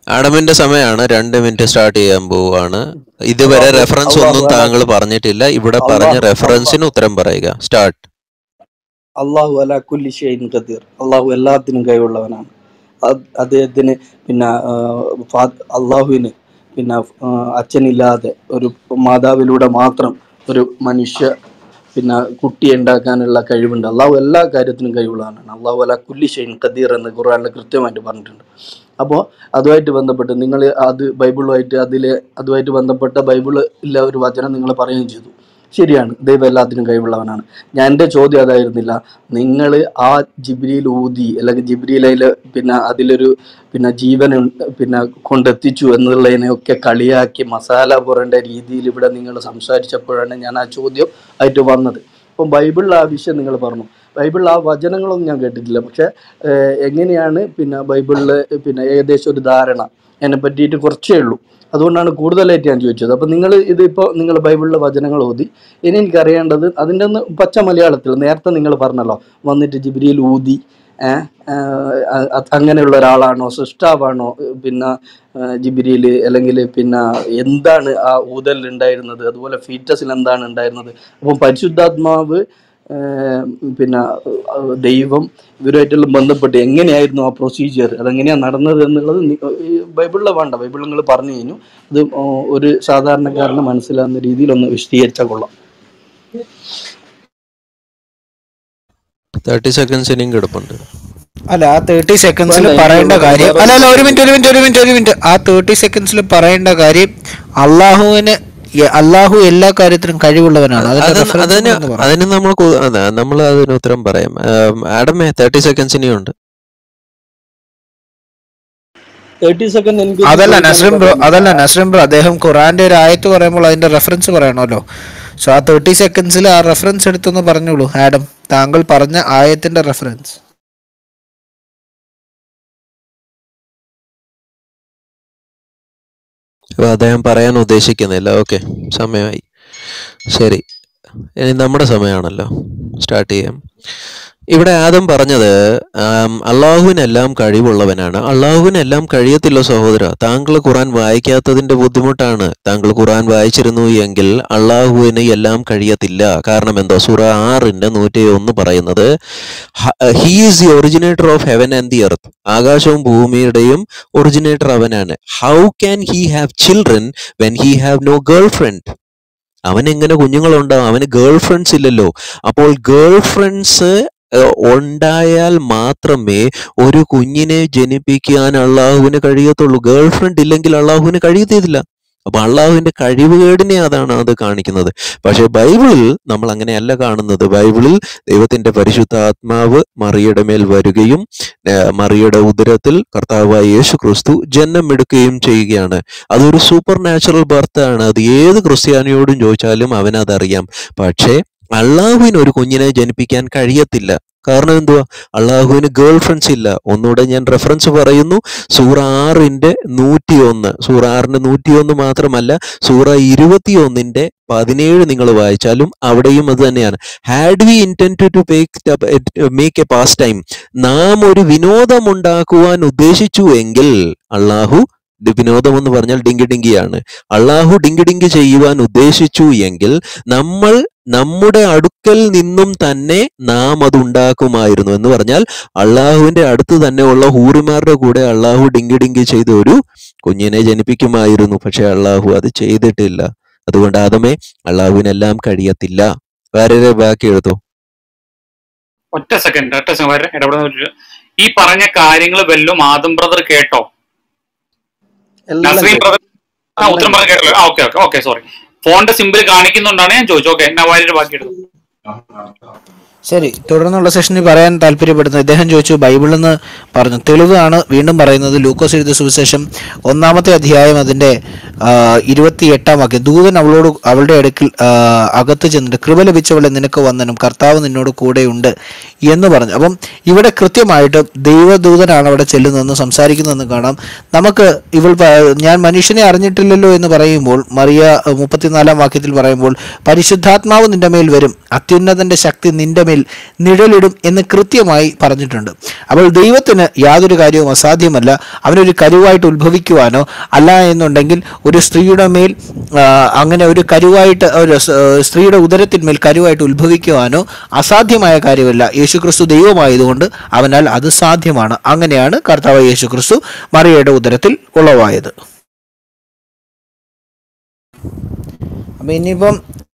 ആഡമിന്റെ സമയമാണ് രണ്ട് minute start ചെയ്യാൻ പോവാണ് ഇതുവരെ അള്ളാഹു റെഫറൻസ് അള്ളാഹു ഒന്നും അല താങ്കൾ പറഞ്ഞിട്ടില്ല ഇവിടെ പറഞ്ഞ അള്ളാഹു അള്ളാഹ് റെഫറൻസിന് ഉത്തരം പറയുക സ്റ്റാർട്ട് അള്ളാഹു അല കുല്ലി ഷെയ്ൻ ഖദീർ അള്ളാഹു എല്ലാത്തിനും കഴിവുള്ളവനാണ് അത് അദ്ദേഹത്തിന് പിന്നെ ആ, ഫാ- അള്ളാഹുവിന് പിന്നെ ആ, അച്ഛനില്ലാതെ ഒരു മാതാവിലൂടെ മാത്രം ഒരു മനുഷ്യ പിന്നെ കുട്ടിയെ ഉണ്ടാക്കാനുള്ള കഴിവുണ്ട് അള്ളാഹു എല്ലാ കാര്യത്തിനും കഴിവുള്ളവനാണ് അള്ളാഹു അല കുല്ലി ഷെയ്ൻ ഖദീർ എന്ന് ഖുർആനിൽ കൃത്യമായിട്ട് പറഞ്ഞിട്ടുണ്ട് അപ്പോൾ അതുമായിട്ട് ബന്ധപ്പെട്ട് നിങ്ങൾ അത് ബൈബിളുമായിട്ട് അതിൽ അതുമായിട്ട് ബന്ധപ്പെട്ട ബൈബിളിലെ ഒരു വചനം നിങ്ങൾ പറയുകയും ചെയ്തു ശരിയാണ് ദൈവം എല്ലാത്തിനും കഴിവുള്ളവനാണ് ഞാൻ എൻ്റെ ചോദ്യം അതായിരുന്നില്ല നിങ്ങൾ ആ ജിബ്രിയിൽ ഊതി അല്ലെങ്കിൽ ജിബ്രിയിലയിൽ പിന്നെ അതിലൊരു പിന്നെ ജീവൻ ഉണ്ട്- പിന്നെ കൊണ്ടെത്തിച്ചു എന്നുള്ളതിനെയൊക്കെ കളിയാക്കി മസാല പുരണ്ട രീതിയിൽ ഇവിടെ നിങ്ങൾ സംസാരിച്ചപ്പോഴാണ് ഞാൻ ആ ചോദ്യം ആയിട്ട് വന്നത് അപ്പം ബൈബിളിൽ ആ വിഷയം നിങ്ങൾ പറഞ്ഞു ബൈബിളിൽ ആ വചനങ്ങളൊന്നും ഞാൻ കേട്ടിട്ടില്ല പക്ഷെ ഏഹ്, എങ്ങനെയാണ് പിന്നെ ബൈബിളിൽ പിന്നെ ഏകദേശം ഒരു ധാരണ എന്നെ പറ്റിയിട്ട് കുറച്ചേ ഉള്ളൂ അതുകൊണ്ടാണ് കൂടുതലായിട്ട് ഞാൻ ചോദിച്ചത് അപ്പം നിങ്ങൾ ഇതിപ്പോൾ നിങ്ങൾ ബൈബിളിലെ വചനങ്ങൾ ഓതി ഇനി എനിക്കറിയേണ്ടത് അതിൻ്റെ ഒന്ന് പച്ച മലയാളത്തിൽ നേരത്തെ നിങ്ങൾ പറഞ്ഞല്ലോ വന്നിട്ട് ജിബ്രിയിൽ ഊതി ഏ, ആ, അ- അങ്ങനെയുള്ള ഒരാളാണോ സൃഷ്ടാവാണോ പിന്നെ ജിബിരിയിൽ അല്ലെങ്കിൽ പിന്നെ എന്താണ് ആ ഊതൽ ഉണ്ടായിരുന്നത് അതുപോലെ ഫീറ്റസിൽ എന്താണ് ഉണ്ടായിരുന്നത് അപ്പം പരിശുദ്ധാത്മാവ് ആ, പിന്നെ ആ, ദൈവം ഇവരുമായിട്ടുള്ള ബന്ധപ്പെട്ട് എങ്ങനെയായിരുന്നു ആ പ്രൊസീജിയർ അതെങ്ങനെയാണ് നടന്നത് എന്നുള്ളത് നി- ഈ ബൈബിളിലെ വേണ്ട ബൈബിൾ നിങ്ങൾ പറഞ്ഞു കഴിഞ്ഞു അത് ആ, ഒരു സാധാരണക്കാരന് മനസ്സിലാകുന്ന രീതിയിൽ ഒന്ന് വിശദീകരിച്ചാൽ കൊള്ളാം തേർട്ടി സെക്കൻഡ്സ് ഇനിയും കിടപ്പുണ്ട് അല്ല ആ തേർട്ടി സെക്കൻഡ്സിൽ വേണ്ട, പറയേണ്ട എനിക്ക് കാര്യം വേറെ അല്ല അല്ല ഒരു മിനിറ്റ് ഒരു മിനിറ്റ് ഒരു മിനിറ്റ് ഒരു മിനിറ്റ് ആ തേർട്ടി സെക്കൻഡ്സിൽ പറയേണ്ട കാര്യം അള്ളാഹുവിന് യ- അള്ളാഹു എല്ലാ കാര്യത്തിലും കഴിവുള്ളവനാണ് അതിന്റെ അത് റെഫറൻസ് അതിന് ഒന്ന് പറ അതിന് നമ്മൾ നമ്മൾ അതിന് ഉത്തരം പറയാം ആം, ആഡമേ തേർട്ടി സെക്കൻഡ്സ് ഇനിയുണ്ട് തേർട്ടി സെക്കൻഡ് എനിക്ക് ഇത് അതല്ല ചോദിക്കാൻ നസ്രിം ബ്രോ പറ്റുന്നില്ല. അതല്ല നസ്രിം ബ്രോ അദ്ദേഹം ഖുറാന്റെ ഒരു ആയത്ത് പറയുമ്പോൾ അതിന്റെ റെഫറൻസ് പറയണമല്ലോ സോ ആ തേർട്ടി സെക്കൻഡ്സിൽ ആ റെഫറൻസ് എടുത്തൊന്ന് പറഞ്ഞോളൂ ആഡം താങ്കൾ പറഞ്ഞ ആയത്തിന്റെ റെഫറൻസ് അപ്പൊ അദ്ദേഹം പറയാൻ ഉദ്ദേശിക്കുന്നില്ല ഓക്കെ സമയമായി ശരി ഇനി നമ്മുടെ സമയമാണല്ലോ സ്റ്റാർട്ട് ചെയ്യാം ഇവിടെ ആദം പറഞ്ഞത് ആം, അള്ളാഹുവിനെല്ലാം കഴിവുള്ളവനാണ് അള്ളാഹുവിനെല്ലാം കഴിയത്തില്ല സഹോദര താങ്കൾ ഖുറാൻ വായിക്കാത്തതിന്റെ ബുദ്ധിമുട്ടാണ് താങ്കൾ ഖുറാൻ വായിച്ചിരുന്നു എങ്കിൽ അള്ളാഹുവിന് എല്ലാം കഴിയത്തില്ല കാരണം എന്തോ സുറ ആറിന്റെ നൂറ്റി ഒന്ന് പറയുന്നത് he is the originator of heaven and the earth ആകാശവും ഭൂമിയുടെയും ഒറിജിനേറ്റർ അവനാണ് how can he have children when he have no girl friend അവൻ എങ്ങനെ കുഞ്ഞുങ്ങളുണ്ടാവും അവന് ഗേൾ ഫ്രണ്ട്സ് ഇല്ലല്ലോ അപ്പോൾ ഗേൾ ഫ്രണ്ട്സ് ഉണ്ടായാൽ മാത്രമേ ഒരു കുഞ്ഞിനെ ജനിപ്പിക്കാൻ അള്ളാഹുവിന് കഴിയത്തുള്ളൂ ഗേൾ ഫ്രണ്ട് ഇല്ലെങ്കിൽ അള്ളാഹുവിന് കഴിയത്തില്ല അപ്പൊ അള്ളാഹുവിന്റെ കഴിവുകേടിനെ അതാണ് അത് കാണിക്കുന്നത് പക്ഷെ ബൈബിളിൽ നമ്മൾ അങ്ങനെയല്ല കാണുന്നത് ബൈബിളിൽ ദൈവത്തിന്റെ പരിശുദ്ധ ആത്മാവ് മറിയുടെ മേൽ വരികയും ഏർ മറിയുടെ ഉദരത്തിൽ കർത്താവായ യേശു ക്രിസ്തു ജന്മം എടുക്കുകയും ചെയ്യുകയാണ് അതൊരു സൂപ്പർ നാച്ചുറൽ ബർത്ത് ആണ് അത് ഏത് ക്രിസ്ത്യാനിയോടും ചോദിച്ചാലും അവനതറിയാം പക്ഷേ അള്ളാഹുവിന് ഒരു കുഞ്ഞിനെ ജനിപ്പിക്കാൻ കഴിയത്തില്ല കാരണം എന്തുവാ അള്ളാഹുവിന് ഗേൾ ഫ്രണ്ട്സ് ഇല്ല ഒന്നുകൂടെ ഞാൻ റെഫറൻസ് പറയുന്നു സൂറ ആറിന്റെ നൂറ്റി ഒന്ന് സൂറ ആറിന്റെ നൂറ്റി ഒന്ന് മാത്രമല്ല സൂറ ഇരുപത്തി ഒന്നിന്റെ പതിനേഴ് നിങ്ങൾ വായിച്ചാലും അവിടെയും അത് തന്നെയാണ് had we intend to make a pastime നാം ഒരു വിനോദം ഉണ്ടാക്കുവാൻ ഉദ്ദേശിച്ചു എങ്കിൽ അള്ളാഹു ഇത് വിനോദം എന്ന് പറഞ്ഞാൽ ഡിങ്കി ഡിങ്കിയാണ് അള്ളാഹു ഡിങ്കി ഡിങ്കി ചെയ്യുവാൻ ഉദ്ദേശിച്ചു എങ്കിൽ നമ്മൾ നമ്മുടെ അടുക്കൽ നിന്നും തന്നെ നാം അത് ഉണ്ടാക്കുമായിരുന്നു എന്ന് പറഞ്ഞാൽ അള്ളാഹുവിന്റെ അടുത്ത് തന്നെ ഉള്ള ഹൂറിമാരുടെ കൂടെ അള്ളാഹു ഡിങ്കി ഡിങ്കി ചെയ്ത ഒരു കുഞ്ഞിനെ ജനിപ്പിക്കുമായിരുന്നു പക്ഷെ അള്ളാഹു അത് ചെയ്തിട്ടില്ല അതുകൊണ്ട് ആദമേ അള്ളാഹുവിനെല്ലാം കഴിയത്തില്ല വേറെ ബാക്കി എഴുതോ ഒറ്റ സെക്കൻഡ് ഒറ്റ സെക്കൻഡ് വരെ ഇടപെടുന്ന ഒരു- ഈ പറഞ്ഞ കാര്യങ്ങൾ വല്ലതും ആദം ബ്രദർ കേട്ടോ എല്ലാം നസ്രീം കേട്ടു. ബ്രദർ ആ ഉത്തരം പറഞ്ഞ കേട്ടല്ലോ ആ ഓക്കെ ഓക്കെ ഓക്കെ സോറി ഫോണിന്റെ സിമ്പിൾ കാണിക്കുന്നുണ്ടാണ് ഞാൻ ചോദിച്ചു ഓക്കെ എന്നാ വാലിയുടെ ബാക്കി എടുത്തു ശരി തുടർന്നുള്ള സെഷനിൽ പറയാൻ താല്പര്യപ്പെടുന്നത് ഇദ്ദേഹം ചോദിച്ചു ബൈബിളിൽ നിന്ന് പറഞ്ഞു തെളിവാണ് വീണ്ടും പറയുന്നത് ലൂക്കോസ് എഴുതിയ സുവിശേഷം ഒന്നാമത്തെ അധ്യായം അതിന്റെ ആ, ഇരുപത്തിയെട്ടാം വാക്യം ദൂതൻ അവളോട് അവളുടെ അടുക്കിൽ ആ, അകത്ത് ചെന്നിട്ട് കൃപ ലഭിച്ചവളെ നിനക്ക് വന്നനും കർത്താവ് നിന്നോട് കൂടെയുണ്ട് എന്ന് പറഞ്ഞു അപ്പം ഇവിടെ കൃത്യമായിട്ട് ദൈവദൂതനാണ് അവിടെ ചെല്ലുന്നതെന്ന് സംസാരിക്കുന്നതെന്ന് കാണാം നമുക്ക് ഇവൾ പ- ഞാൻ മനുഷ്യനെ അറിഞ്ഞിട്ടില്ലല്ലോ എന്ന് പറയുമ്പോൾ മറിയ അഹ്, മുപ്പത്തിനാലാം വാക്യത്തിൽ പറയുമ്പോൾ പരിശുദ്ധാത്മാവ് നിന്റെ മേൽ വരും അത്യുന്നതന്റെ ശക്തി നിന്റെ മേൽ നിഴലിടും എന്ന് കൃത്യമായി പറഞ്ഞിട്ടുണ്ട് അപ്പോൾ ദൈവത്തിന് യാതൊരു കാര്യവും അസാധ്യമല്ല അവനൊരു കരുവായിട്ട് ഉത്ഭവിക്കുവാനോ അല്ല എന്നുണ്ടെങ്കിൽ ഒരു സ്ത്രീയുടെ മേൽ ആ, അങ്ങനെ ഒരു കരുവായിട്ട് ഒരു സ്- സ്ത്രീയുടെ ഉദരത്തിന്മേൽ കരുവായിട്ട് ഉത്ഭവിക്കുവാനോ അസാധ്യമായ കാര്യമല്ല യേശുക്രിസ്തു ദൈവമായതുകൊണ്ട് അവനാൽ അത് സാധ്യമാണ് അങ്ങനെയാണ് കർത്താവ് യേശുക്രിസ്തു മറിയയുടെ ഉദരത്തിൽ ഉളവായത് അപ്പൊ ഇനിയിപ്പം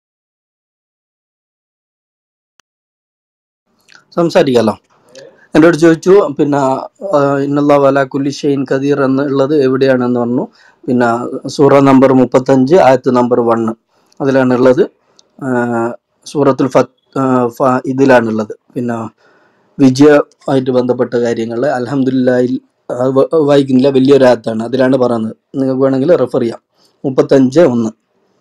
സംസാരിക്കാമല്ലോ എന്നോട് ചോദിച്ചു പിന്നെ ഇന്നല്ലാ വല കുല്ലി ഷെയ്ൻ ഖദീർ എന്നുള്ളത് എവിടെയാണെന്ന് പറഞ്ഞു പിന്നെ സൂറ നമ്പർ മുപ്പത്തഞ്ച് ആയത്ത് നമ്പർ വണ്ണ് അതിലാണുള്ളത് ആ, സൂറത്തുൽ ഫത്ത് ആ, ഫ- ഇതിലാണുള്ളത് പിന്നെ വിജയമായിട്ട് ബന്ധപ്പെട്ട കാര്യങ്ങൾ അലഹമുല്ലായിൽ വായിക്കുന്നില്ല വലിയൊരു ആയത്താണ് അതിലാണ് പറയുന്നത് നിങ്ങൾക്ക് വേണമെങ്കിൽ റെഫർ ചെയ്യാം മുപ്പത്തഞ്ച് ഒന്ന്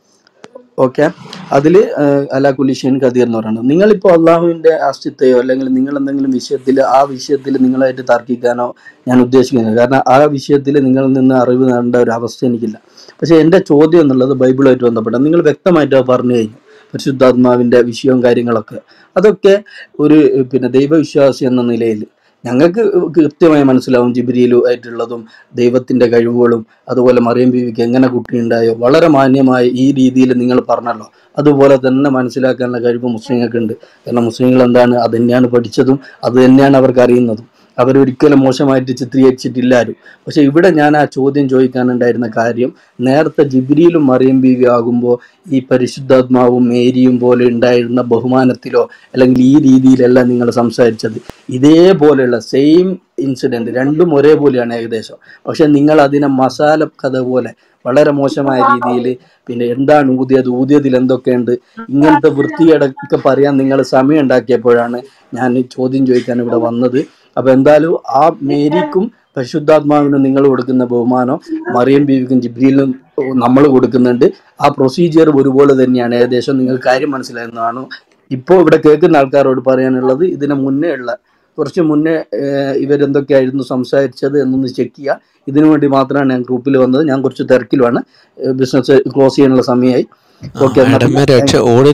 ഓക്കെ അതിൽ അലാ കുലിഷീൻ ഖദീർ എന്ന് പറയുന്നത് നിങ്ങളിപ്പോൾ അള്ളാഹുവിൻ്റെ അസ്തിത്വയോ അല്ലെങ്കിൽ നിങ്ങൾ എന്തെങ്കിലും വിഷയത്തിൽ ആ വിഷയത്തിൽ നിങ്ങളായിട്ട് തർക്കിക്കാനോ ഞാൻ ഉദ്ദേശിക്കുന്നില്ല കാരണം ആ വിഷയത്തിൽ നിങ്ങളിൽ നിന്ന് അറിവ് നേടേണ്ട ഒരു അവസ്ഥ എനിക്കില്ല പക്ഷേ എൻ്റെ ചോദ്യം എന്നുള്ളത് ബൈബിളുമായിട്ട് ബന്ധപ്പെട്ട നിങ്ങൾ വ്യക്തമായിട്ട് അത് പറഞ്ഞു കഴിഞ്ഞു പരിശുദ്ധാത്മാവിൻ്റെ വിഷയവും കാര്യങ്ങളൊക്കെ അതൊക്കെ ഒരു ഏഹ്, പിന്നെ ദൈവവിശ്വാസി എന്ന നിലയിൽ ഞങ്ങൾക്ക് കൃത്യമായി മനസ്സിലാവും ജിബിരിയിലും ആയിട്ടുള്ളതും ദൈവത്തിൻ്റെ കഴിവുകളും അതുപോലെ മറിയം ബീവിക്ക് എങ്ങനെ കുട്ടിയുണ്ടായോ വളരെ മാന്യമായി ഈ രീതിയിൽ നിങ്ങൾ പറഞ്ഞല്ലോ അതുപോലെ തന്നെ മനസ്സിലാക്കാനുള്ള കഴിവ് മുസ്ലിങ്ങൾക്കുണ്ട് കാരണം മുസ്ലിങ്ങൾ എന്താണ് അത് തന്നെയാണ് പഠിച്ചതും അത് തന്നെയാണ് അവർക്ക് അറിയുന്നതും അവരൊരിക്കലും മോശമായിട്ട് ചിത്രീകരിച്ചിട്ടില്ല ആരും പക്ഷെ ഇവിടെ ഞാൻ ആ ചോദ്യം ചോദിക്കാനുണ്ടായിരുന്ന കാര്യം നേരത്തെ ജിബ്രിയിലും മറിയം ബീവി ആകുമ്പോൾ ഈ പരിശുദ്ധാത്മാവും മേരിയും പോലെ ഉണ്ടായിരുന്ന ബഹുമാനത്തിലോ അല്ലെങ്കിൽ ഈ രീതിയിലല്ല നിങ്ങൾ സംസാരിച്ചത് ഇതേപോലെയുള്ള സെയിം ഇൻസിഡന്റ് രണ്ടും ഒരേപോലെയാണ് ഏകദേശം പക്ഷെ നിങ്ങൾ അതിനെ മസാല കഥ പോലെ വളരെ മോശമായ രീതിയിൽ പിന്നെ എന്താണ് ഊതിയത് ഊതിയതിൽ എന്തൊക്കെയുണ്ട് ഇങ്ങനത്തെ വൃത്തിയടക്കം പറയാൻ നിങ്ങൾ സമയം ഉണ്ടാക്കിയപ്പോഴാണ് ഞാൻ ഈ ചോദ്യം ചോദിക്കാൻ ഇവിടെ വന്നത് അപ്പൊ എന്തായാലും ആ മേരിക്കും പരിശുദ്ധാത്മാവിനും നിങ്ങൾ കൊടുക്കുന്ന ബഹുമാനം മറിയം ബീവിക്കും ജിബ്രീലിനും നമ്മൾ കൊടുക്കുന്നുണ്ട് ആ പ്രൊസീജിയർ ഒരുപോലെ തന്നെയാണ് ഏകദേശം നിങ്ങൾ കാര്യം മനസ്സിലായിരുന്നതാണ് ഇപ്പോൾ ഇവിടെ കേൾക്കുന്ന ആൾക്കാരോട് പറയാനുള്ളത് ഇതിന് മുന്നേ ഉള്ള കുറച്ച് മുന്നേ ഏഹ്, ഇവരെന്തൊക്കെയായിരുന്നു സംസാരിച്ചത് എന്നൊന്ന് ചെക്ക് ചെയ്യുക ഇതിനു വേണ്ടി മാത്രമാണ് ഞാൻ ഗ്രൂപ്പിൽ വന്നത് ഞാൻ കുറച്ച് തിരക്കിലുമാണ് ബിസിനസ് ക്ലോസ് ചെയ്യാനുള്ള സമയമായി ഓക്കെ ആഡമ്മ രക്ഷ ഓടി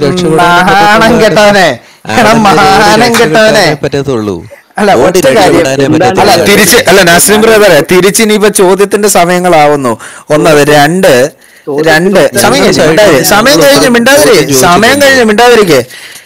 മാനം കെട്ടവനെ എടാ മാനം കെട്ടവനെ പറ്റത്തുള്ളൂ അല്ല ഓടി ഒറ്റ കാര്യം രക്ഷപ്പെടാനേ എന്താണ് അല്ല പറ്റത്തുള്ളൂ. തിരിച്ച് അല്ല നാസ്ലിം ബ്രദറെ തിരിച്ച് ഇനിയിപ്പോ ചോദ്യത്തിന്റെ സമയങ്ങളാവുന്നു ഒന്നത് രണ്ട് രണ്ട് സമയം കഴിഞ്ഞു മിണ്ടാതിരി സമയം കഴിഞ്ഞ് മിണ്ടാതിരി സമയം കഴിഞ്ഞ് മിണ്ടാതിരിക്കെ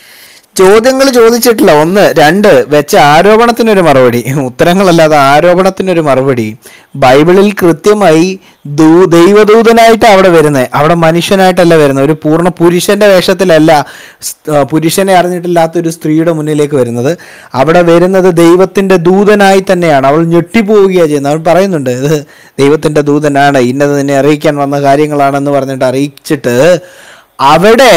ചോദ്യങ്ങൾ ചോദിച്ചിട്ടില്ല ഒന്ന് രണ്ട് വെച്ച ആരോപണത്തിനൊരു മറുപടി ഉത്തരങ്ങളല്ലാതെ ആരോപണത്തിനൊരു മറുപടി ബൈബിളിൽ കൃത്യമായി ദൂ ദൈവദൂതനായിട്ട് അവിടെ വരുന്നത് അവിടെ മനുഷ്യനായിട്ടല്ല വരുന്നത് ഒരു പൂർണ്ണ പുരുഷന്റെ വേഷത്തിലല്ല സ്- ആ, പുരുഷനെ അറിഞ്ഞിട്ടില്ലാത്ത ഒരു സ്ത്രീയുടെ മുന്നിലേക്ക് വരുന്നത് അവിടെ വരുന്നത് ദൈവത്തിന്റെ ദൂതനായി തന്നെയാണ് അവൾ ഞെട്ടിപ്പോവുകയാണ് ചെയ്യുന്നത് അവൾ പറയുന്നുണ്ട് ഇത് ദൈവത്തിന്റെ ദൂതനാണ് ഇന്നത് നിന്നെ അറിയിക്കാൻ വന്ന കാര്യങ്ങളാണെന്ന് പറഞ്ഞിട്ട് അറിയിച്ചിട്ട് അവിടെ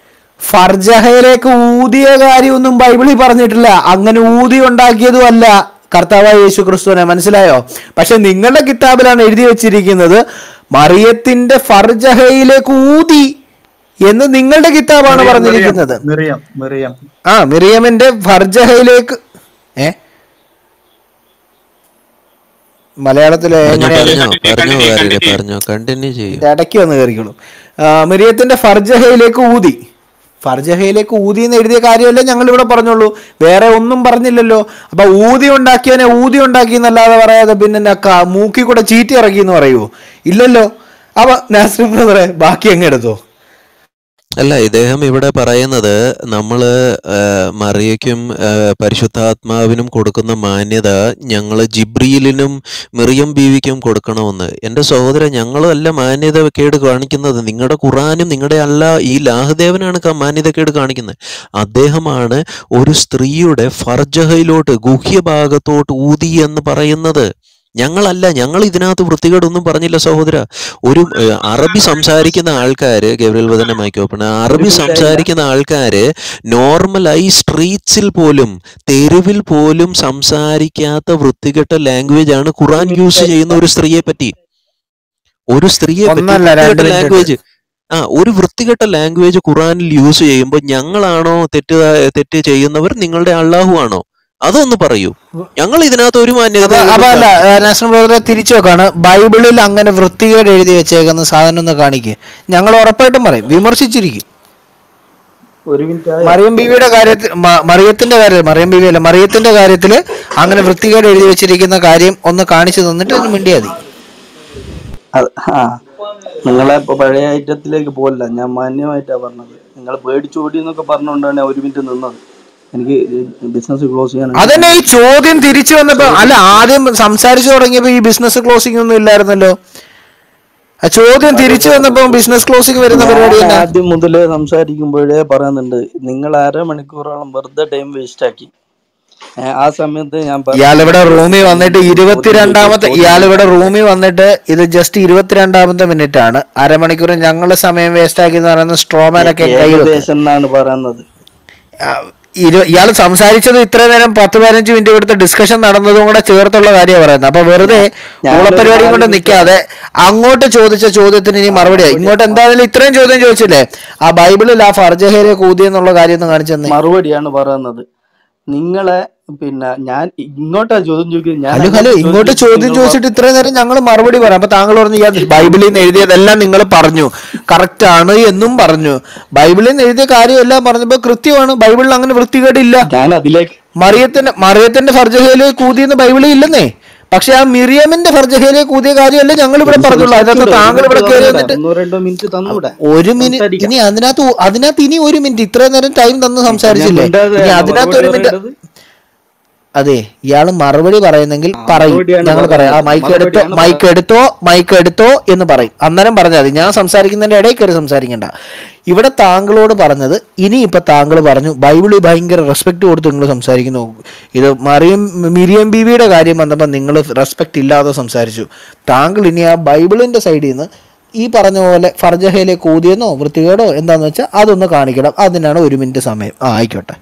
ഫർജഹയിലേക്ക് ഊതിയ കാര്യമൊന്നും ബൈബിളിൽ പറഞ്ഞിട്ടില്ല അങ്ങനെ ഊതി ഉണ്ടാക്കിയതും അല്ല കർത്താവായ യേശു ക്രിസ്തുവിനെ മനസ്സിലായോ പക്ഷെ നിങ്ങളുടെ കിതാബിലാണ് എഴുതി വെച്ചിരിക്കുന്നത് മറിയത്തിന്റെ ഫർജഹയിലേക്ക് ഊതി എന്ന് നിങ്ങളുടെ കിതാബാണ് പറഞ്ഞിരിക്കുന്നത് മിറിയം മിറിയം ആ മിറിയമിന്റെ ഫർജഹയിലേക്ക് ഏ മലയാളത്തിലെ പറഞ്ഞോ എങ്ങനെയാണ് പറഞ്ഞോ പറഞ്ഞോ കാര്യമില്ല പറഞ്ഞോ കണ്ടിന്യൂ ചെയ്യും ഇടയ്ക്ക് വന്ന് കയറിക്കോളും ആ, മിറിയത്തിന്റെ ഫർജഹയിലേക്ക് ഊതി ഫർജഹയിലേക്ക് ഊതി എന്ന് എഴുതിയ കാര്യമല്ലേ ഞങ്ങൾ ഇവിടെ പറഞ്ഞുള്ളൂ വേറെ ഒന്നും പറഞ്ഞില്ലല്ലോ അപ്പൊ ഊതി ഉണ്ടാക്കിയവനെ ഊതി ഉണ്ടാക്കി എന്നല്ലാതെ പറയാതെ പിന്നെ എന്നാ ക- മൂക്കി കൂടെ ചീറ്റി ഇറക്കി എന്ന് പറയുമോ ഇല്ലല്ലോ അപ്പൊ നാസ്രി ബ്രദറെ ബാക്കി അങ്ങ് എടുത്തോ അല്ല ഇദ്ദേഹം ഇവിടെ പറയുന്നത് നമ്മള് ആ, മറിയയ്ക്കും ആ, പരിശുദ്ധാത്മാവിനും കൊടുക്കുന്ന മാന്യത ഞങ്ങള് ജിബ്രീലിനും മിറിയം ബീവിക്കും കൊടുക്കണമെന്ന് എൻ്റെ സഹോദരൻ ഞങ്ങളല്ല മാന്യത കേട് കാണിക്കുന്നത് നിങ്ങളുടെ ഖുറാനും നിങ്ങളുടെ അല്ല ഈ ലാഹുദേവനാണ് ക- മാന്യതക്കേട് കാണിക്കുന്നത് അദ്ദേഹമാണ് ഒരു സ്ത്രീയുടെ ഫർജഹയിലോട്ട് ഗുഹ്യഭാഗത്തോട്ട് ഊതി എന്ന് പറയുന്നത് ഞങ്ങളല്ല ഞങ്ങൾ ഇതിനകത്ത് വൃത്തികേടൊന്നും പറഞ്ഞില്ല സഹോദര ഒരു ഏഹ്, അറബി സംസാരിക്കുന്ന ആൾക്കാര് ഗബ്രിയൽ വദന മൈക്ക് ഓപ്പൺ അറബി സംസാരിക്കുന്ന ആൾക്കാര് നോർമലായി സ്ട്രീറ്റ്സിൽ പോലും തെരുവിൽ പോലും സംസാരിക്കാത്ത വൃത്തികെട്ട ലാംഗ്വേജ് ആണ് ഖുറാൻ യൂസ് ചെയ്യുന്ന ഒരു സ്ത്രീയെ പറ്റി ഒരു സ്ത്രീയെ പറ്റി ഒന്നല്ല, രണ്ട് വൃത്തികെട്ട minute ലാംഗ്വേജ് ആ ഒരു വൃത്തികെട്ട ലാംഗ്വേജ് ഖുറാനിൽ യൂസ് ചെയ്യുമ്പോൾ ഞങ്ങളാണോ തെറ്റ് തെറ്റ് ചെയ്യുന്നവർ നിങ്ങളുടെ അള്ളാഹു ആണോ അതൊന്ന് പറയൂ ഞങ്ങൾ ഇതിനകത്ത് ഒരു മാന്യത അപ്പൊ അപ്പൊ അല്ല നാഷണൽ ബ്രദറെ തിരിച്ചു നോക്കാണ് ബൈബിളിൽ അങ്ങനെ വൃത്തികേട് എഴുതി വെച്ചേക്കുന്ന സാധനം ഒന്ന് കാണിക്കുക ഞങ്ങൾ ഉറപ്പായിട്ടും പറയും വിമർശിച്ചിരിക്കും ഒരു മിനിറ്റ് ആയോ മറിയം ബീവിയുടെ കാര്യത്തിൽ മ- മറിയത്തിന്റെ കാര്യത്തിൽ മറിയം ബീവി അല്ല മറിയത്തിന്റെ കാര്യത്തിൽ അങ്ങനെ വൃത്തികേട് എഴുതി വെച്ചിരിക്കുന്ന കാര്യം ഒന്ന് കാണിച്ചു തന്നിട്ട് ഒന്ന് മിണ്ടിയാ മതി അത് ആ നിങ്ങളെ ഇപ്പൊ പഴയ ഐറ്റത്തിലേക്ക് പോകില്ല ഞാൻ മാന്യമായിട്ടാ പറഞ്ഞത് നിങ്ങൾ പേടിച്ചോടി എന്നൊക്കെ പറഞ്ഞുകൊണ്ടാണ് ഞാൻ ഒരു മിനിറ്റ് നിന്നത് എനിക്ക് ബിസിനസ് ക്ലോസ് ചെയ്യാൻ അതന്നെ ഈ ചോദ്യം തിരിച്ചു വന്നപ്പോ അല്ല ആദ്യം സംസാരിച്ചു തുടങ്ങിയപ്പോ ഈ ബിസിനസ് ക്ലോസിംഗ് ഒന്നും ഇല്ലായിരുന്നല്ലോ ആ ചോദ്യം തിരിച്ചു വന്നപ്പോ ബിസിനസ് ക്ലോസിംഗ് വരുന്ന പരിപാടി ഞാൻ തന്നെ ആദ്യം മുതലേ സംസാരിക്കുമ്പോഴേ പറയുന്നുണ്ട് നിങ്ങൾ അരമണിക്കൂറോളം വെറുതെ ടൈം വേസ്റ്റ് ആക്കി ഏ, ആ സമയത്ത് ഞാൻ പറഞ്ഞ- ഇയാളിവിടെ റൂമിൽ വന്നിട്ട് ഇരുപത്തിരണ്ടാമത്തെ ഇയാളിവിടെ റൂമിൽ വന്നിട്ട് ഇത് ജസ്റ്റ് ഇരുപത്തിരണ്ടാമത്തെ മിനിറ്റ് ആണ് അരമണിക്കൂർ ഞങ്ങളുടെ സമയം വേസ്റ്റ് ആക്കി എന്ന് പറയുന്ന സ്ട്രോമാനൊക്കെ കൈ വെക്കും. ഏകദേശം എന്നാണ് പറയുന്നത് ഇയാൾ സംസാരിച്ചത് ഇത്ര നേരം പത്ത് പതിനഞ്ച് മിനിറ്റ് കൊടുത്ത ഡിസ്കഷൻ നടന്നതും കൂടെ ചേർത്തുള്ള കാര്യമാണ് പറയുന്നത് അപ്പൊ വെറുതെ ഞാൻ- ഊളപ്പരിപാടി കൊണ്ട് നിൽക്കാതെ അങ്ങോട്ട് ചോദിച്ച ചോദ്യത്തിന് ഇനി മറുപടിയായി ഇങ്ങോട്ട് എന്തായാലും ഇത്രയും ചോദ്യം ചോദിച്ചില്ലേ ആ ബൈബിളിൽ ആ ഫർജഹേരെ കൂതി എന്നുള്ള കാര്യം ഒന്ന് കാണിച്ചു തന്നെ മറുപടിയാണ് പറയുന്നത് നിങ്ങളെ പിന്നെ ഞാൻ ഇങ്ങോട്ടാ ചോദ്യം ചോദിക്കുന്നത് ഞാൻ ഹലോ ഹലോ ഇങ്ങോട്ട് ചോദ്യം ചോദിച്ചിട്ട് ഇത്രയും നേരം ഞങ്ങൾ മറുപടി പറയാം അപ്പൊ താങ്കൾ പറഞ്ഞു ഞാൻ ബൈബിളിൽ നിന്ന് എഴുതിയതെല്ലാം നിങ്ങൾ പറഞ്ഞു കറക്റ്റ് ആണ് എന്നും പറഞ്ഞു ബൈബിളിൽ നിന്ന് എഴുതിയ കാര്യമെല്ലാം പറഞ്ഞപ്പോ കൃത്യമാണ് ബൈബിളിൽ അങ്ങനെ വൃത്തികേടില്ല ഞാൻ അതിലേക്ക് മറിയത്തിന്റെ മറിയത്തിന്റെ ഫർജഹയിലെ കൂതിയെന്ന് ബൈബിളിൽ ഇല്ലെന്നേ പക്ഷെ ആ മിറിയമിന്റെ ഫർജഹയിലെ കൂതിയ കാര്യമല്ലേ ഞങ്ങൾ ഇവിടെ പറഞ്ഞുള്ളൂ അതിനകത്ത് താങ്കൾ ഇവിടെ കയറി വന്നിട്ട് ഒന്നോ രണ്ടോ മിനിറ്റ് തന്നൂടെ ഒരു മിനിറ്റ് സംസാരിക്കാം. ഇനി അതിനകത്ത് ഒ- അതിനകത്ത് ഇനി ഒരു മിനിറ്റ് ഇത്രയും നേരം ടൈം തന്ന് സംസാരിച്ചില്ലേ ഞാൻ മിണ്ടാതെ ഇനി ആണോ അതിനകത്ത് ഒരു മറുപടി മിനിറ്റ് പറയേണ്ടത്? അതെ ഇയാള് മറുപടി പറയുന്നെങ്കിൽ പറയും മറുപടിയാണ് ഞങ്ങൾ പറയാം ആ പറയുന്നത്. മൈക്ക് എടുത്തോ മറുപടിയാണ് മൈക്ക് എടുത്തോ മൈക്ക് എടുത്തോ എന്ന് പറയും അന്നേരം പറഞ്ഞാൽ മതി ഞാൻ സംസാരിക്കുന്നതിന്റെ ഇടയിൽ കയറി സംസാരിക്കണ്ട ഇവിടെ താങ്കളോട് പറഞ്ഞത് ഇനി ഇപ്പൊ താങ്കൾ പറഞ്ഞു ബൈബിളിൽ ഭയങ്കര റെസ്പെക്ട് കൊടുത്ത് നിങ്ങൾ സംസാരിക്കുന്നു ഇത് മറിയം മിരിയം ബീവിയുടെ കാര്യം വന്നപ്പോൾ നിങ്ങൾ റെസ്പെക്ട് ഇല്ലാതെ സംസാരിച്ചു താങ്കൾ ഇനി ആ ബൈബിളിന്റെ സൈഡിൽ നിന്ന് ഈ പറഞ്ഞ പോലെ ഫർജഹയിലെ കൂതിയെന്നോ വൃത്തികേടോ എന്താന്ന് വെച്ചാൽ അതൊന്ന് കാണിക്കണം അതിനാണ് ഒരു മിനിറ്റ് സമയം ആ ആയിക്കോട്ടെ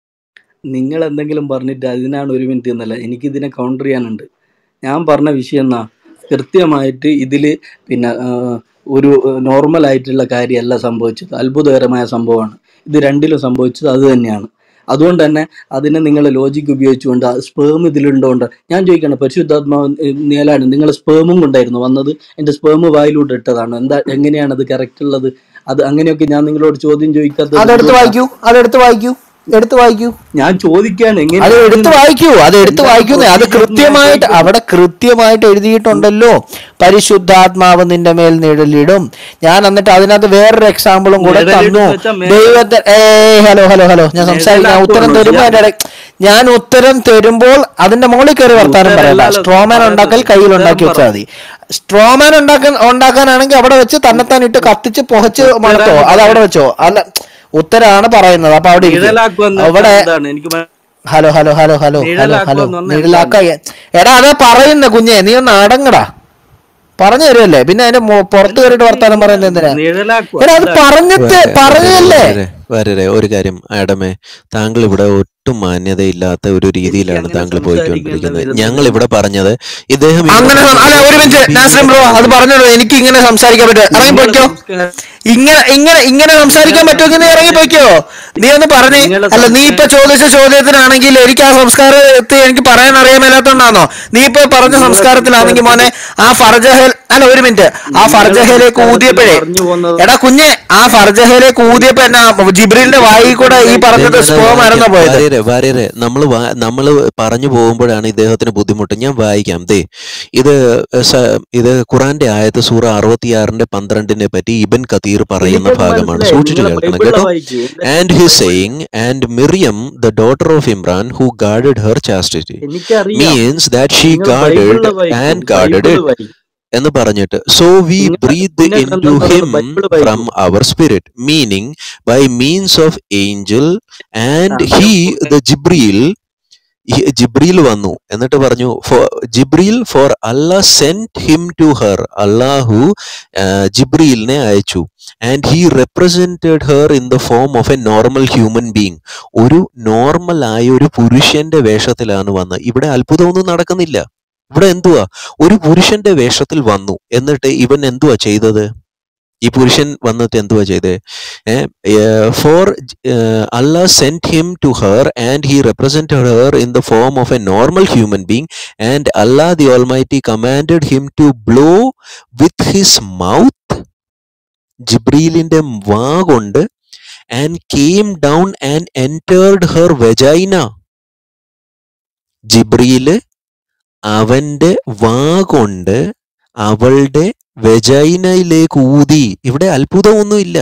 നിങ്ങൾ എന്തെങ്കിലും പറഞ്ഞിട്ട് അതിനാണ് ഒരു മിനിറ്റ് എന്നല്ല എനിക്കിതിനെ കൗണ്ടർ ചെയ്യാനുണ്ട് ഞാൻ പറഞ്ഞ വിഷയം എന്നാ കൃത്യമായിട്ട് ഇതിൽ പിന്നെ ആ, ഒരു നോർമൽ ആയിട്ടുള്ള കാര്യമല്ല സംഭവിച്ചത് അത്ഭുതകരമായ സംഭവമാണ് ഇത് രണ്ടിലും സംഭവിച്ചത് അത് തന്നെയാണ് അതുകൊണ്ട് തന്നെ അതിനെ നിങ്ങൾ ലോജിക്ക് ഉപയോഗിച്ചുകൊണ്ട് സ്പേം ഇതിലുണ്ടോണ്ട് ഞാൻ ചോദിക്കണം പരിശുദ്ധാത്മാവ് നേലാണ് നിങ്ങൾ സ്പേമും കൊണ്ടായിരുന്നു വന്നത് എൻ്റെ സ്പേം വായിലൂടെ ഇട്ടതാണ് എന്താ എങ്ങനെയാണ് അത് കറക്റ്റ് ഉള്ളത് അത് അങ്ങനെയൊക്കെ ഞാൻ നിങ്ങളോട് ചോദ്യം ചോദിക്കാത്തത് അതെടുത്ത് വായിക്കൂ അതെടുത്ത് വായിക്കൂ എടുത്ത് വായിക്കൂ ഞാൻ ചോദിക്കാണ് അത് എങ്ങനെ എടുത്ത് വായിക്കൂ അത് എടുത്ത് എന്താണ് വായിക്കുന്നേ അത് procedure കൃത്യമായിട്ട് എന്ന് അവിടെ കൃത്യമായിട്ട് എഴുതിയിട്ടുണ്ടല്ലോ പരിശുദ്ധാത്മാവ് നിന്റെ മേൽ നിഴലിടും ഞാൻ എന്നിട്ട് അതിനകത്ത് വേറൊരു എക്സാമ്പിളും കൂടെ നിഴലിടും തന്നു എന്ന് വെച്ചാ മേ- ദൈവത്തെ ഏ ഹലോ ഹലോ ഹലോ ഞാൻ സംസാരിക്കാം ഞാൻ ഉത്തരം നിഴലാക്കുവാണോ തരുമ്പോ ചെയ്യാ? അതിന്റെ ഇടയ്ക്ക് ഞാൻ ഉത്തരം തരുമ്പോൾ അതിന്റെ മുകളിൽ കയറി വർത്താനം ഉത്തരം പറയണ്ട അല്ലല്ലോ സ്ട്രോമാൻ പറയുന്നത്. ഉണ്ടാക്കൽ കയ്യിൽ ഉണ്ടാക്കി ഉത്തരം വെച്ചാൽ മതി സ്ട്രോമാൻ ഉണ്ടാക്കാൻ ഉണ്ടാക്കാനാണെങ്കിൽ അവിടെ വെച്ച് തന്നെത്താൻ ഇട്ട് കത്തിച്ച് പുഹച്ച് മണത്തോ അത് അവിടെ വെച്ചോ അല്ല ഉത്തരാണ് പറയുന്നത് അപ്പൊ അവിടെ ഇരിക്ക്. നിഴലാക്കുക എന്ന് അവിടെ വെച്ചാൽ എന്താണ് എനിക്ക് മ- hello hello hello hello hello നിഴലാക്കുക ഹലോ എന്ന് പറഞ്ഞാൽ നിഴലാക്ക എടാ അതാ പറയുന്ന കുഞ്ഞെ നീ ഒന്ന് അടങ്ങടാ പറഞ്ഞു തരുമല്ലേ പിന്നെ അതിന്റെ മു- പുറത്ത് കയറിയിട്ട് വർത്താനം പറയുന്നത് എന്തിനാ നിഴലാക്കുക എടാ അത് പറഞ്ഞിട്ട് പറഞ്ഞല്ലേ വരരെ ഒരു കാര്യം ആഡമേ താങ്കൾ ഇവിടെ ഒട്ടും മാന്യതയില്ലാത്ത ഒരു രീതിയിലാണ് അങ്ങനെ താങ്കൾ സംസാരിക്കേണ്ട പോയിക്കൊണ്ടിരിക്കുന്നത് വരുന്നില്ല. ഞങ്ങൾ ഇവിടെ പറഞ്ഞത് ഇദ്ദേഹം ഈ അങ്ങനെ സം- അല്ല ഒരു മിനിറ്റ് നാസ്ലിം ബ്രോ അത് പറഞ്ഞോളൂ എനിക്ക് ഇങ്ങനെ സംസാരിക്കാൻ പറ്റുമോ ഇറങ്ങി പോയിക്കോ ഇങ്ങനെ ഇങ്ങനെ ഇങ്ങനെ സംസാരിക്കാൻ പറ്റുമെങ്കിൽ നീ ഇറങ്ങി പോയിക്കോ നീ ഒന്ന് പറഞ്ഞേ നിങ്ങളെ അല്ല നീ ഇപ്പൊ ചോദിച്ച ചോദ്യത്തിനാണെങ്കിൽ എനിക്ക് ആ സംസ്കാരത്തെ എനിക്ക് പറയാൻ അറിയാൻ മേലാത്തോണ്ടാണോ നീ ഇപ്പൊ പറഞ്ഞ സംസ്കാരത്തിലാണെങ്കിൽ മോനെ ആ ഫർജഹൽ അല്ല ഒരു മിനിറ്റ് ആ ഫർജഹയിലേക്ക് ഊതിയപ്പോഴേ പറഞ്ഞു പോകുന്നത് എടാ കുഞ്ഞെ ആ ഫർജഹയിലേക്ക് ഊതിയപ്പോ എന്നാ ജിബ്രീലിന്റെ വായി കൂടെ ഈ പറഞ്ഞത് സ്പോം ആയിരുന്നോ പോയത് വാര്യരെ വാര്യരെ നമ്മള് വാ- നമ്മള് പറഞ്ഞു പോകുമ്പോഴാണ് ഇദ്ദേഹത്തിന് ബുദ്ധിമുട്ട് ഞാൻ വായിക്കാം ദേ ഇത് സ- ഇത് ഖുറാന്റെ ആയത്ത് സൂറ അറുപത്തിയാറിന്റെ പന്ത്രണ്ടിനെ പറ്റി ഇബൻ കതീർ പറയുന്ന എനിക്കത് ഭാഗമാണ് മനസ്സിലായി. സൂക്ഷിച്ചു നിങ്ങളെ കേൾക്കണം ബൈബിളിലെ കേട്ടോ വായിക്കൂ. എന്താ and he saying and Miriam the daughter of Imran who guarded her chastity എനിക്കറിയാം മീൻസ് ദാറ്റ് ഷീ നിങ്ങൾ ഗാർഡഡ് ബൈബിളിലെ വായിക്കൂ. ആൻഡ് ഗാർഡഡ് ബൈബിള് ഇറ്റ് വായിക്കൂ. എന്ന് പറഞ്ഞിട്ട് സോ വി നിങ്ങൾ ബ്രീത്ത് പുണ്യ ഇൻ ടു ഗ്രന്ഥം പറയുന്ന ഹിം ബൈബിള് വായിക്കൂ. ഫ്രം അവർ spirit meaning by means of angel and ah, he ഞാൻ ദ ജിബ്രീൽ ജിബ്രീൽ വന്നു എന്നിട്ട് പറഞ്ഞു Jibreel for Allah sent him to her അള്ളാഹു ജിബ്രീലിനെ അയച്ചു and he represented her in the form of a normal human being ഒരു normal ആയ ഒരു പുരുഷന്റെ വേഷത്തിലാണ് വന്നത് ഇവിടെ അത്ഭുതമൊന്നും നടക്കുന്നില്ല ഇവിടെ എന്തുവാ ഒരു പുരുഷന്റെ വേഷത്തിൽ വന്നു എന്നിട്ട് ഇവൻ എന്തുവാ ചെയ്തത് ഈ പുരുഷൻ വന്നിട്ട് എന്തുവാ ചെയ്തേ for Allah sent him to her and he represented her in the form of a normal human being and Allah the almighty commanded him to blow with his mouth ജിബ്രീലിന്റെ വാ കൊണ്ട് and came down and entered her vagina. Jibreel അവന്റെ വാ കൊണ്ട് അവളുടെ വെജൈനയിലേക്ക് ഊതി ഇവിടെ അത്ഭുതമൊന്നുമില്ല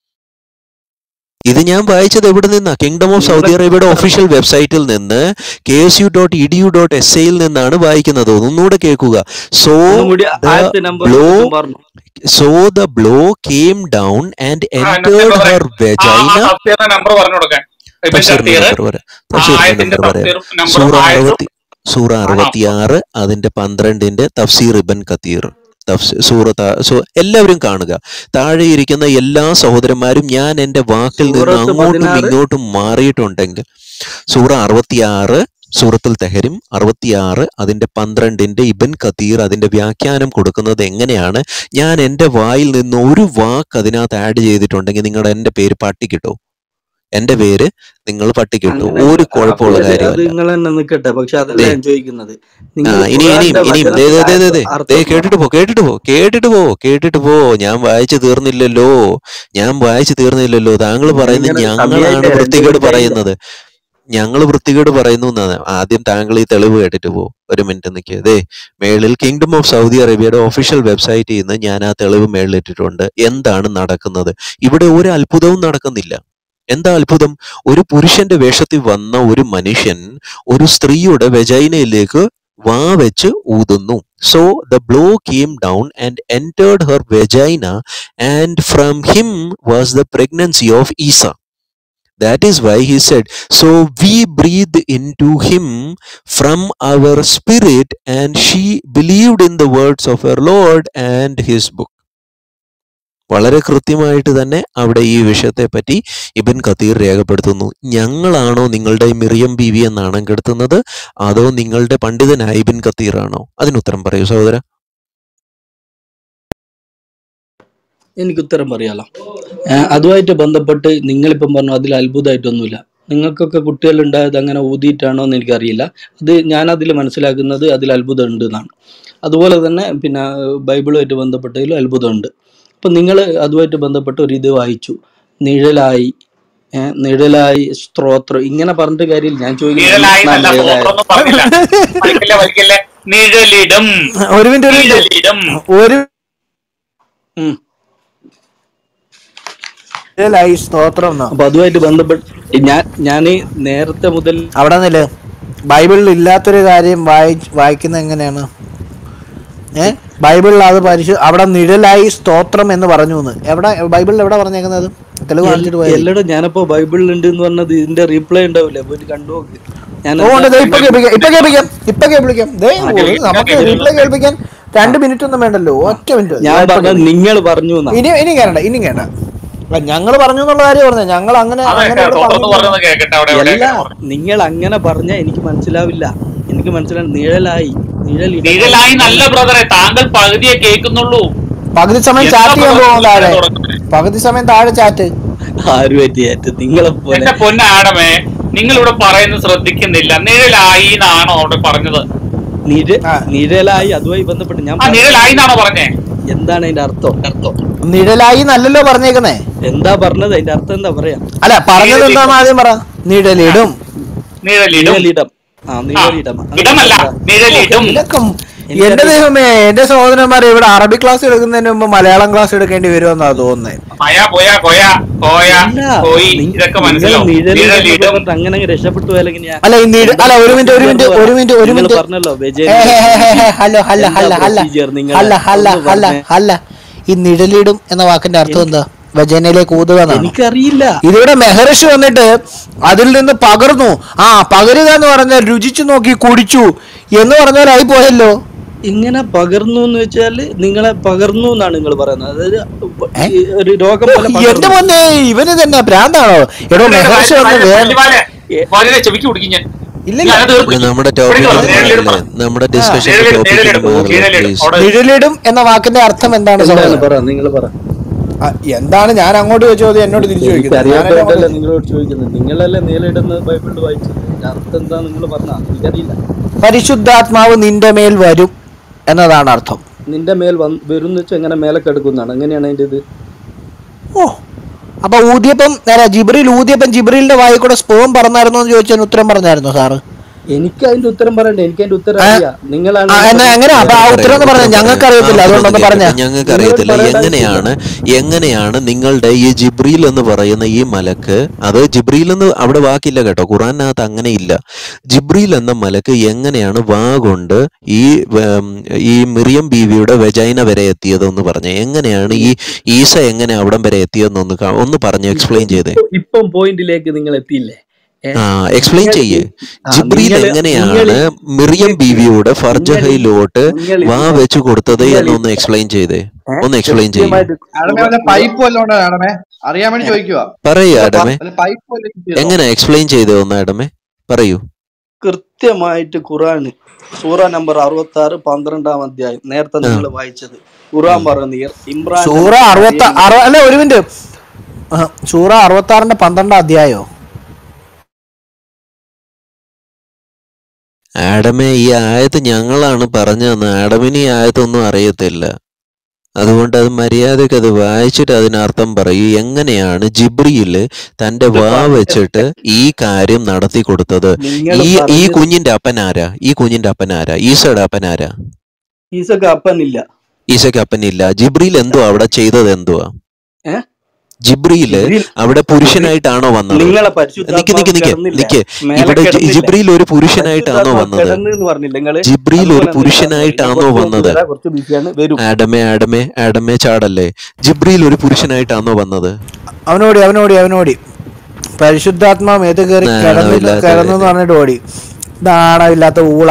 ഇത് ഞാൻ വായിച്ചത് എവിടെ നിന്നാ കിങ്ഡം ഓഫ് സൗദി അറേബ്യയുടെ ഒഫീഷ്യൽ വെബ്സൈറ്റിൽ നിന്ന് K S U dot E D U dot S എയിൽ നിന്നാണ് വായിക്കുന്നത് ഒന്നുകൂടെ കേൾക്കുക സോ ഒന്നും കൂടി the ആയത്തെ നമ്പർ blow പറഞ്ഞു so the blow came down and entered her vagina number പറഞ്ഞു കൊടുക്കാൻ ഇബൻ തഫ്സീറിന്റെ കത്തീർ നമ്പർ പറയാം തഫ്സീറിന്റെ ആയത്തിന്റെ നമ്പർ പറയാം തഫ്സീർ നമ്പർ സൂറ ആയത്തും അറുപത്തി സൂറ അറുപത്തിയാറ് അതിന്റെ പന്ത്രണ്ടിന്റെ തഫ്സീർ ഇബൻ കത്തീർ തഫ്സീ- സൂറ താ- സോ എല്ലാവരും കാണുക താഴെ ഇരിക്കുന്ന എല്ലാ സഹോദരന്മാരും ഞാൻ എന്റെ വാക്കിൽ നിന്ന് സൂറത്ത് അങ്ങോട്ടും പതിനാറ്. ഇങ്ങോട്ടും മാറിയിട്ടുണ്ടെങ്കിൽ സൂറ അറുപത്തിയാറ് സൂറത്തുൽ തെഹരിം അറുപത്തിയാറ് അതിന്റെ പന്ത്രണ്ടിന്റെ ഇബൻ കത്തീർ അതിന്റെ വ്യാഖ്യാനം കൊടുക്കുന്നത് എങ്ങനെയാണ് ഞാൻ എന്റെ വായിൽ നിന്ന് ഒരു വാക്ക് അതിനകത്ത് ആഡ് ചെയ്തിട്ടുണ്ടെങ്കിൽ നിങ്ങളുടെ എന്റെ പേര് പട്ടിക്കിട്ടോ എന്റെ പേര് നിങ്ങൾ പട്ടിക്കിട്ടു അങ്ങനെ ഒരു കുഴപ്പമുള്ള അപ്പൊ അത് അത് കാര്യമല്ല നിങ്ങൾ തന്നെ നിൽക്കട്ടെ പക്ഷെ അതല്ല ദേ. ഞാൻ ചോദിക്കുന്നത് ആ നിങ്ങൾ ഇനി ഇനിയും ഖുർആന്റെ ഇനിയും ദേ ദേ ദേ ദേ ദേ വചനത്തിന്റെ ദേ അർത്ഥം കേട്ടിട്ട് പോ കേട്ടിട്ട് പോ കേട്ടിട്ട് പോ കേട്ടിട്ട് പോ ഞാൻ വായിച്ചു തീർന്നില്ലല്ലോ ഞാൻ വായിച്ചു തീർന്നില്ലല്ലോ താങ്കൾ പറയുന്നത് നിങ്ങളുടെ ഞങ്ങളാണ് സമയമായിട്ട് വൃത്തികേട് രണ്ടുപേരും പറയുന്നത് ഞങ്ങൾ വൃത്തികേട് പറയുന്നു എന്നാണ് ആദ്യം താങ്കൾ ഈ തെളിവ് കേട്ടിട്ട് പോ ഒരു മിനിറ്റ് നിൽക്കുക ദേ മേളിൽ കിങ്ഡം ഓഫ് സൗദി അറേബ്യയുടെ ഒഫീഷ്യൽ വെബ്സൈറ്റിൽ നിന്ന് ഞാൻ ആ തെളിവ് മേളിലിട്ടിട്ടുണ്ട് എന്താണ് നടക്കുന്നത് ഇവിടെ ഒരു അത്ഭുതവും നടക്കുന്നില്ല എന്താ അത്ഭുതം ഒരു പുരുഷന്റെ വേഷത്തിൽ വന്ന ഒരു മനുഷ്യൻ ഒരു സ്ത്രീയുടെ വെജൈനയിലേക്ക് വാ വെച്ച് ഊതുന്നു so the blow came down and entered her vagina and from him was the pregnancy of Isa That is why he said, So we breathed into him from our spirit, and she believed in the words of her Lord and his book. വളരെ കൃത്യമായിട്ട് തന്നെ അവിടെ ഈ വിഷയത്തെ പറ്റി ഇബൻ ഖത്തീർ രേഖപ്പെടുത്തുന്നു ഞങ്ങളാണോ നിങ്ങളുടെ Miriam ബീവിയെ നാണം കെടുത്തുന്നത് അതോ നിങ്ങളുടെ പണ്ഡിതനായ ഇബിൻ ഖത്തീറാണോ അതിനുത്തരം പറയൂ സഹോദര എനിക്ക് ഉത്തരം പറയാലോ ഏഹ് അതുമായിട്ട് ബന്ധപ്പെട്ട് നിങ്ങളിപ്പം പറഞ്ഞു അതിൽ അത്ഭുതമായിട്ടൊന്നുമില്ല നിങ്ങൾക്കൊക്കെ കുട്ടികൾ ഉണ്ടായത് അങ്ങനെ ഊതിയിട്ടാണോ എന്ന് എനിക്കറിയില്ല അത് ഞാൻ അതിൽ മനസ്സിലാക്കുന്നത് അതിൽ അത്ഭുതം ഉണ്ട് എന്നാണ് അതുപോലെ തന്നെ പിന്നെ ബൈബിളുമായിട്ട് ബന്ധപ്പെട്ടതിലും അത്ഭുതമുണ്ട് അപ്പം നിങ്ങൾ അതുമായിട്ട് ബന്ധപ്പെട്ട് ഒരു ഇത് വായിച്ചു നിഴലായി ഏഹ് നിഴലായി സ്ത്രോത്രം ഇങ്ങനെ പറഞ്ഞിട്ട് കാര്യമില്ല ഞാൻ നിഴലായി നല്ല ചോദിക്കുന്നത് സ്തോത്രമൊന്നും പറഞ്ഞില്ല വലിക്കല്ലേ വലിക്കല്ലേ നിഴലിടും ഒരു മിനിറ്റ് ഒരു മിനിറ്റ് നിഴലിടും ഒരു ഉം. ഇതിലായി സ്തോത്രം എന്നോ അപ്പൊ അതുമായിട്ട് ബന്ധപ്പെട്ട് ഞാൻ ഞാൻ നേരത്തെ മുതൽ അവിടെ നിന്നില്ല ബൈബിളിൽ ഇല്ലാത്തൊരു കാര്യം വായി വായിക്കുന്നത് എങ്ങനെയാണ് ഏ ബൈബിളിൽ അത് പരിശു അവിടെ നിഴലായി സ്തോത്രം എന്ന് പറഞ്ഞു എന്ന് എവിടെ ബൈബിളിൽ എവിടെ പറഞ്ഞേക്കുന്നത് തെളിവ് കാണിച്ചിട്ട് പോയാൽ മതി. എല്ലാടും ഞാനപ്പോ ബൈബിളിൽ ഉണ്ട് എന്ന് പറഞ്ഞത് ഇതിന്റെ റീപ്ലൈ ഉണ്ടാവില്ലേ പോയിട്ട് കണ്ടു നോക്ക് ഞാൻ ഓ, ഉണ്ട്, ദേ ഇപ്പൊ കേൾപ്പിക്കാം ഇപ്പൊ കേൾപ്പിക്കാം ഇപ്പൊ കേൾപ്പിക്കാം ദേ ആ, ഓ, നമുക്ക് റീപ്ലൈ കേൾപ്പിക്കാൻ രണ്ട് മിനിറ്റ് ഒന്നും വേണ്ടല്ലോ ഒറ്റ മിനിറ്റ് ഞാൻ പറഞ്ഞത് നിങ്ങൾ പറഞ്ഞു എന്നാ. ഇനി ഇനി കേണ്ട ഇനി കേണ്ട ഞങ്ങൾ പറഞ്ഞു എന്നുള്ള കാര്യം പറഞ്ഞത് ഞങ്ങൾ അങ്ങനെ അങ്ങനെ അതെ ഇവിടെ തുറന്ന് പറഞ്ഞില്ല. പറഞ്ഞത് കേക്കട്ടെ അവിടെ അല്ല എവിടെയൊക്കെ നിങ്ങൾ അങ്ങനെ പറഞ്ഞ എനിക്ക് മനസ്സിലാവില്ല എനിക്ക് മനസ്സിലായി നിഴലായി നിഴൽ ഇട- നിഴലായി നല്ല ബ്രദറെ താങ്കൾ പകുതിയെ കേൾക്കുന്നുള്ളൂ പകുതി സമയം എന്താ ചാറ്റ് ചെയ്യാൻ ബ്രദർ പോകും താഴെ ഇങ്ങനെ തുടങ്ങുന്നത്? പകുതി സമയം താഴെ ചാറ്റ് ആരുമായിട്ട് ഏറ്റവും നിങ്ങളെ പോലെ എന്റെ പൊന്ന ആടമേ നിങ്ങൾ ഇവിടെ പറയുന്നത് ശ്രദ്ധിക്കുന്നില്ല നിഴലായി എന്നാണോ അവിടെ പറഞ്ഞത് നിര ആ. നിഴലായി അതുമായി ബന്ധപ്പെട്ട് ഞാൻ ആ പറഞ്ഞത് നിഴലായി എന്നാണോ പറഞ്ഞേ എന്താണ് അതിന്റെ അർത്ഥം അർത്ഥം നിഴലായി നല്ലല്ലോ പറഞ്ഞേക്കുന്നേ എന്താ പറഞ്ഞത് അതിന്റെ അർത്ഥം എന്താ പറയാ അല്ല പറഞ്ഞത് എന്താന്ന് ആദ്യം പറ നിഴലിടും നിഴലിടും നിഴലിടം ആ നിഴലിടം ആ, ഇടമല്ല നിഴലിടും ഇലക്കം എന്റെ ദൈവമേ എന്റെ സഹോദരന്മാരെ ഇവിടെ അറബി ക്ലാസ് എടുക്കുന്നതിന് മുമ്പ് മലയാളം ക്ലാസ് എടുക്കേണ്ടി വരുമെന്നാ തോന്നുന്നത് പയ പോയ കൊയ കോയ ഇല്ല, കോയി നി- ഇതൊക്കെ നിങ്ങൾ മനസ്സിലാവും നിഴലിടം എന്ന് നിഴലിടും പറഞ്ഞിട്ട് അങ്ങനെ അങ്ങ് രക്ഷപ്പെട്ടു പോയാലെങ്കിൽ ഞാൻ അല്ല ഈ നിഴ അല്ല ഒരു മിനിറ്റ് ഒരു മിനിറ്റ് ഒരു മിനിറ്റ് ഒരു നിങ്ങൾ മിനിറ്റ് പറഞ്ഞല്ലോ ഹേ, വിജയ് ഹേ, ഹേ, ഹേ, ഹേ, ഹലോ ഹല്ല എന്താ ഹല്ല ഹല്ല procedure നിങ്ങളെ? ഹല്ല ഹല്ല ഒന്ന് ഹല്ല പറഞ്ഞേ. ഹല്ല ഈ നിഴലിടും എന്ന വാക്കിന്റെ അർത്ഥം എന്താ വജനയിലേക്ക് ഊതുക എന്നാണ് എനിക്കറിയില്ല ഇതിവിടെ മെഹർഷി വന്നിട്ട് അതിൽ നിന്ന് പകർന്നു ആ പകരുക എന്ന് പറഞ്ഞാൽ രുചിച്ചു നോക്കി കുടിച്ചു എന്ന് പറഞ്ഞാലായി പോയല്ലോ ഇങ്ങനെ പകർന്നു എന്ന് വെച്ചാല് നിങ്ങളെ പകർന്നു എന്നാണ് നിങ്ങൾ പറയുന്നത് അതായത് ഏ? ഈ ഒരു രോഗം പോലെ എന്റെ പകർന്നു. മോനെ ഇവന് തന്നെ ഭ്രാന്താണോ എടോ മെഹർഷി വന്ന് വേറെ വളരെ ചെവിക്ക് കുടിക്കും ഞാൻ ഇല്ലില്ല ഞാനത് തീർത്ത് ഇത് നമ്മുടെ ഇവിടെ ടോപ്പിക് വന്ന് നിഴലിടും. നമ്മുടെ ഡിസ്കഷൻ നിഴലിടും, ടോപ്പിക്കിന് നിഴലിടും, മാറില്ല നിഴലിടും. പ്ലീസ് അവിടെ നിഴലിടും എന്ന വാക്കിന്റെ അർത്ഥം എന്താണ് എന്താണ് സഹോദരൻ? പറ നിങ്ങൾ പറ ആ, എന്താണ് ഞാൻ അങ്ങോട്ട് ചോദിച്ചത് എന്നോട് തിരിച്ചു ചോദിക്കുന്നത് ഞാനല്ലേ അറിയാത്തതല്ല അങ്ങോട്ട് നിങ്ങളോട് ചോദിക്കുന്നത് നിങ്ങളല്ലേ നേരിടുന്ന ബൈബിളിൽ വായിച്ചത് ഇതിന്റെ അർത്ഥം എന്താ നിങ്ങൾ പറഞ്ഞ എനിക്കറിയില്ല പരിശുദ്ധാത്മാവ് നിന്റെ മേൽ വരും എന്നതാണ് അർത്ഥം നിന്റെ മേൽ വന്ന് വരും എന്ന് വെച്ചാൽ എങ്ങനെ മേലെ കിടക്കുന്നതാണ് എങ്ങനെയാണ് അതിന്റെ ഇത് ഓ അപ്പൊ ഊതിയപ്പം നേരെ ജിബ്രീൽ ഊതിയപ്പം ജിബ്രീലിന്റെ വായിൽ കൂടെ സ്പോം പറഞ്ഞായിരുന്നോ എന്ന് ചോദിച്ചതിന് ഉത്തരം പറഞ്ഞായിരുന്നോ സാറ് എനിക്ക് അതിന്റെ ഉത്തരം പറയണ്ടേ എനിക്ക് അതിന്റെ ഉത്തരം ആ. അറിയാം നിങ്ങളാണ് ആ, എന്നാ എങ്ങനെ അപ്പൊ ആ ഉത്തരം എന്ന് പറഞ്ഞ ഞങ്ങൾക്ക് അറിയത്തില്ല അതുകൊണ്ടൊന്ന് പറഞ്ഞ ഞങ്ങൾക്ക് അറിയത്തില്ല നിങ്ങൾ പറയേണ്ട എങ്ങനെയാണ് എങ്ങനെയാണ് നിങ്ങളുടെ ഈ ജിബ്രീൽ എന്ന് പറയുന്ന ഈ മലക്ക് അത് ജിബ്രീൽ എന്ന് അവിടെ വാക്കില്ല കേട്ടോ ഖുറാനകത്ത് അങ്ങനെ ഇല്ല ജിബ്രീൽ എന്ന മലക്ക് എങ്ങനെയാണ് വാ കൊണ്ട് ഈ ഉം, ഈ മിറിയം ബീവിയുടെ വെജൈന വരെ എത്തിയതെന്ന് പറഞ്ഞ എങ്ങനെയാണ് ഈ ഈസ എങ്ങനെ അവിടം വരെ എത്തിയതെന്നൊന്ന് കാ- ഒന്ന് പറഞ്ഞു എക്സ്പ്ലെയിൻ ചെയ്തേ ഇപ്പം പോയിന്റിലേക്ക് നിങ്ങൾ എത്തിയില്ലേ ഏ? ആ എക്സ്പ്ലെയിൻ ചെയ്യേ ആ, ജിബ്രീൽ നിങ്ങള്- എങ്ങനെയാണ് നിങ്ങള് മിറിയം ബീവിയുടെ ഫർജഹയിലോട്ട് നിങ്ങള് വാ വെച്ച് കൊടുത്തത് നിങ്ങള് എന്നൊന്ന് എക്സ്പ്ലെയിൻ ചെയ്തേ ഏ? ഒന്ന് explain ചെയ്യ്. കൃത്യമായിട്ട് ആടമേ വല്ല പൈപ്പ് വല്ലതും ഉണ്ടോ ആടമേ അറിയാൻ വേണ്ടി ചോദിക്കുക പറയൂ ആഡമേ വല്ല പൈപ്പ് വല്ല എങ്ങനെ എക്സ്പ്ലെയിൻ ചെയ്തേ ഒന്ന് ആഡമേ പറയൂ കൃത്യമായിട്ട് ഖുറാൻ സൂറ നമ്പർ അറുപത്തി ആറ് പന്ത്രണ്ടാം അധ്യായം നേരത്തെ നിങ്ങൾ വായിച്ചത് ഖുറാൻ പറയുന്ന ഇമ്രാൻ സൂറ അറുപത്തി അറു അല്ല ഒരു മിനിറ്റ് ആ, സൂറ അറുപത്തി ആറിന്റെ പന്ത്രണ്ടാം അധ്യായോ ആഡമേ ഈ ആയത്ത് ഞങ്ങളാണ് പറഞ്ഞതെന്ന് ആഡമിന് ഈ ആയത്തൊന്നും അറിയത്തില്ല അതുകൊണ്ട് അത് മര്യാദക്ക് അത് വായിച്ചിട്ട് അതിനർത്ഥം പറയൂ എങ്ങനെയാണ് ജിബ്രിയില് തന്റെ വാ വെച്ചിട്ട് ഈ കാര്യം നടത്തി കൊടുത്തത് നിങ്ങൾ ഈ ഈ പറഞ്ഞത് കുഞ്ഞിന്റെ അപ്പനാരാ ഈ കുഞ്ഞിന്റെ അപ്പനാരാ ഈസയുടെ അപ്പനാരാ ഈസക്ക് അപ്പനില്ല ഈസയ്ക്ക് അപ്പനില്ല ജിബ്രീൽ എന്തോ അവിടെ ചെയ്തത് എന്തുവാ ഏ? ജിബ്രീല് ജിബ്രീൽ അവിടെ പുരുഷനായിട്ടാണോ വന്നത് നിങ്ങളെ നിക്ക് നിക്ക് നിക്ക് നിക്ക് ഇവിടെ ജി- ജിബ്രീൽ ഒരു പുരുഷനായിട്ടാണോ വന്നത് ജിബ്രീൽ ഒരു പുരുഷനായിട്ടാണോ വന്നത് കുറച്ച് ബിസിയാണ് വരും ആഡമേ ആഡമേ ആഡമേ ചാടല്ലേ ജിബ്രീൽ ഒരു പുരുഷനായിട്ടാണോ വന്നത് അവനോടി അവനോടി അവനോടി പരിശുദ്ധാത്മാവ് ഏത് കയറി കിടന്നു നാണമില്ലാത്ത കിടന്നു എന്ന് പറഞ്ഞിട്ട് ഓടി നാണമില്ലാത്ത ഊള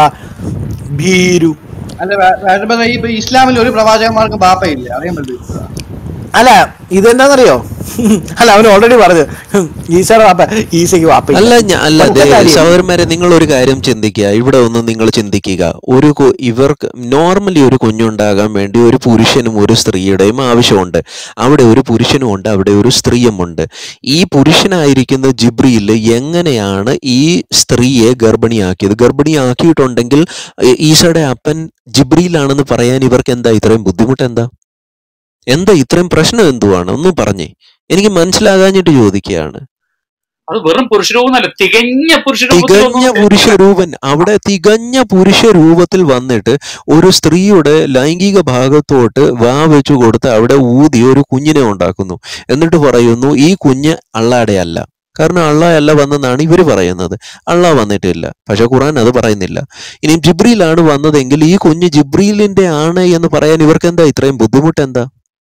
ഭീരു അല്ല വേ- വേണ്ട ഈ ഇപ്പൊ ഇസ്ലാമിൽ ഒരു പ്രവാചകന്മാർക്ക് ബാപ്പയില്ല അറിയാൻ പറ്റില്ല അല്ല ഇതെന്താന്നറിയോ അല്ല അവൻ ഓൾറെഡി പറഞ്ഞു ഈശോയുടെ വാപ്പ ഈശയ്ക്ക് വാപ്പ അല്ല ഞ- അല്ല ഒറ്റ ദേ, കാര്യം. സഹോദരന്മാരെ നിങ്ങൾ ഒരു കാര്യം ചിന്തിക്കുക ഇവിടെ ഒന്ന് നിങ്ങൾ ചിന്തിക്കുക ഒരു കു- ഇവർക്ക് നോർമലി ഒരു കുഞ്ഞുണ്ടാകാൻ വേണ്ടി ഒരു പുരുഷനും ഒരു സ്ത്രീയുടെയും ആവശ്യമുണ്ട് അവിടെ ഒരു പുരുഷനും ഉണ്ട് അവിടെ ഒരു സ്ത്രീയും ഉണ്ട് ഈ പുരുഷനായിരിക്കുന്ന ജിബ്രിയിൽ എങ്ങനെയാണ് ഈ സ്ത്രീയെ ഗർഭിണിയാക്കിയത് ഗർഭിണിയാക്കിയിട്ടുണ്ടെങ്കിൽ ഈ- ഈസയുടെ അപ്പൻ ജിബ്രിയിലാണെന്ന് പറയാൻ ഇവർക്ക് എന്താ ഇത്രയും ബുദ്ധിമുട്ട് എന്താ എന്താ ഇത്രയും പ്രശ്നം എന്തുവാണ് ഒന്ന് പറഞ്ഞേ എനിക്ക് മനസ്സിലാകാഞ്ഞിട്ട് ചോദിക്കുകയാണ് അത് വെറും പുരുഷരൂപമല്ല തികഞ്ഞ പുരുഷരൂപത്തിൽ തികഞ്ഞ വന്നു. പുരുഷരൂപൻ അവിടെ തികഞ്ഞ പുരുഷ രൂപത്തിൽ വന്നിട്ട് ഒരു സ്ത്രീയുടെ ലൈംഗിക ഭാഗത്തോട്ട് വാ വെച്ചു കൊടുത്ത് അവിടെ ഊതി ഒരു കുഞ്ഞിനെ ഉണ്ടാക്കുന്നു എന്നിട്ട് പറയുന്നു ഈ കുഞ്ഞ് അള്ളാടെ അല്ല കാരണം അള്ളാഹല്ല വന്നെന്നാണ് ഇവർ പറയുന്നത് അള്ളാഹ് വന്നിട്ടില്ല പക്ഷെ ഖുറാൻ അത് പറയുന്നില്ല ഇനി ജിബ്രീലാണ് വന്നതെങ്കിൽ ഈ കുഞ്ഞ് ജിബ്രീലിന്റെ ആണ് എന്ന് പറയാൻ ഇവർക്ക് എന്താ ഇത്രയും ബുദ്ധിമുട്ട് എന്താ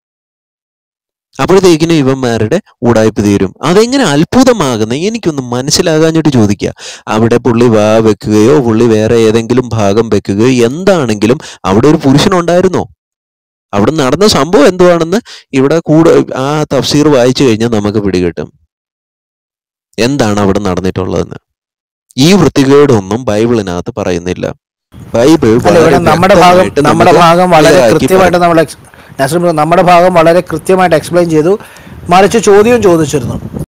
അപ്പോഴത്തേക്കിനും ഇവന്മാരുടെ ഉടായ്പ തീരും അതെങ്ങനെ അത്ഭുതമാകുന്നത് എനിക്കൊന്ന് മനസ്സിലാകാഞ്ഞിട്ട് ചോദിക്കുക അവിടെ പുള്ളി വാ വെക്കുകയോ പുള്ളി വേറെ ഏതെങ്കിലും ഭാഗം വെക്കുകയോ എന്താണെങ്കിലും അവിടെ ഒരു പുരുഷനുണ്ടായിരുന്നോ അവിടെ നടന്ന സംഭവം എന്തുവാണെന്ന് ഇവിടെ കൂടെ ആ തഫ്സീർ വായിച്ചു കഴിഞ്ഞാൽ നമുക്ക് പിടികിട്ടും എന്താണ് അവിടെ നടന്നിട്ടുള്ളതെന്ന് ഈ വൃത്തികേടൊന്നും ബൈബിളിനകത്ത് പറയുന്നില്ല ബൈബിൾ അല്ല ഇവിടെ വളരെ നമ്മുടെ ഭാഗം വ്യക്തമായിട്ട് നമ്മുടെ നമുക്ക് ഭാഗം വളരെ clear ആക്കി കൃത്യമായിട്ട് നമ്മൾ എക്സ്- നസ്രീം ബ്രോ, നമ്മുടെ ഭാഗം വളരെ കൃത്യമായിട്ട് എക്സ്പ്ലെയിൻ ചെയ്തു മറിച്ച് ചോദ്യവും ചോദിച്ചിരുന്നു